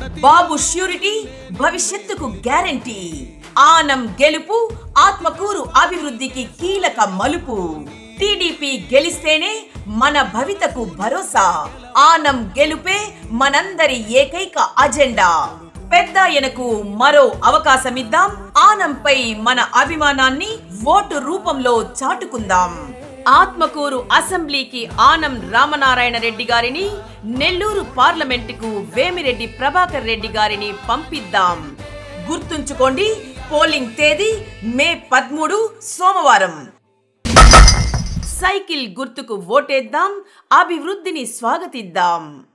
బాబు surety భవిష్యత్తుకు guarantee Anam గెలుపు ఆత్మకూరు అభివృద్ధికి కీలక మలుపు టీడీపీ గెలిస్తేనే మన భవితకు భరోసా ఆనం గెలుపే మనందరి ఏకైక అజెండా పెద్దాయనకు మరో అవకాశమిద్దాం ఆనంపై మన అభిమానాన్ని ఓటు రూపంలో చాటుకుందాం ఆత్మకూరు అసెంబ్లీకి ఆనం రామనారాయణ రెడ్డి గారిని నెల్లూరు పార్లమెంటుకు వేమిరెడ్డి ప్రభాకర్ రెడ్డి గారిని పంపిద్దాం గుర్తుంచుకోండి పోలింగ్ తేదీ మే పదమూడు సోమవారం సైకిల్ గుర్తుకు ఓటేద్దాం అభివృద్ధిని స్వాగతిద్దాం